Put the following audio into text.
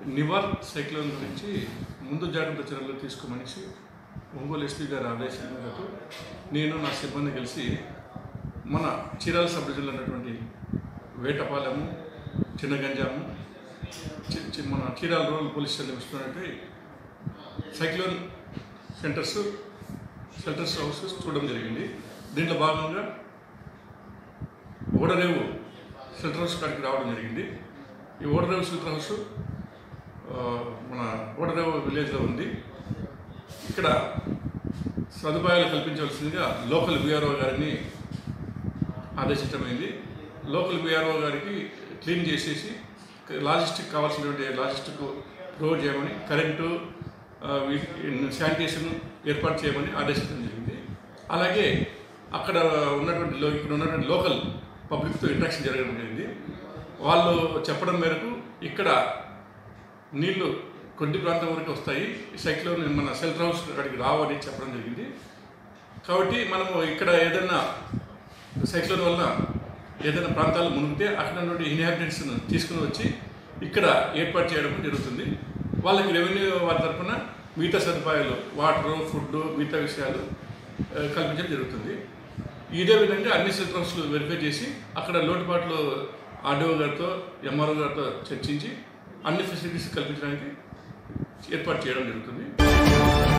Nivar cyclone గురించి ముందు జాగ్రత్త చర్యలు తీసుకోమనేసి ఒంగోలు ఎస్పీ గారి ఆదేశాల మేరకు నేను నా సిబ్బంది కలిసి మన చీరాల సబ్ డివిజన్లో ఉన్నటువంటి వేటపాలెము చిన్నగంజాము చి- చి- మన చీరాల రూరల్ పోలీస్ స్టేషన్ ఇస్తున్నటువంటి సైక్లోన్ సెంటర్స్ షెల్టర్స్ హౌసెస్ చూడడం జరిగింది దీంట్లో భాగంగా ఓడరేవు షెల్టర్ హౌస్ కాడికి రావడం జరిగింది ఈ ఓడరేవు షెల్టర్ హౌస్ ఆ, మన ఓడరేవు విలేజ్లో ఉంది ఇక్కడ సదుపాయాలు కల్పించవలసిందిగా లోకల్ బీఆర్ఓ గారిని ఆదేశించమైంది లోకల్ బీఆర్ఓ గారికి క్లీన్ చేసేసి లాజిస్టిక్ కావాల్సినటువంటి లాజిస్టిక్ ప్రొవైడ్ చేయమని కరెంటు ఆ, వీ- శానిటేషన్ ఏర్పాటు చేయమని ఆదేశించడం జరిగింది అలాగే అక్కడ ఉన్నటువంటి లో ఇక్కడ ఉన్నటువంటి లోకల్ పబ్లిక్తో ఇంట్రాక్షన్ జరగడం జరిగింది వాళ్ళు చెప్పడం మేరకు ఇక్కడ నీళ్లు కొన్ని ప్రాంతం వరకు వస్తాయి ఈ సైక్లోన్ మన షెల్టర్ హౌస్ అక్కడికి రావని చెప్పడం జరిగింది కాబట్టి మనము ఇక్కడ ఏదైనా సైక్లోన్ వల్ల ఏదైనా ప్రాంతాలు మునిగితే అక్కడ నుండి ఇన్హాబిటెంట్స్ను తీసుకుని వచ్చి ఇక్కడ ఏర్పాటు చేయడం జరుగుతుంది వాళ్ళకి రెవెన్యూ వారి తరఫున మిగతా సదుపాయాలు వాటర్ ఫుడ్ మిగతా విషయాలు ఆ, కల్పించడం జరుగుతుంది ఇదే విధంగా అన్ని షెల్టర్ హౌస్లు వెరిఫై చేసి అక్కడ లోటుపాట్లు ఆర్డీఓ గారితో ఎంఆర్ఓ గారితో చర్చించి అన్ని ఫెసిలిటీస్ కల్పించడానికి ఏర్పాటు చేయడం జరుగుతుంది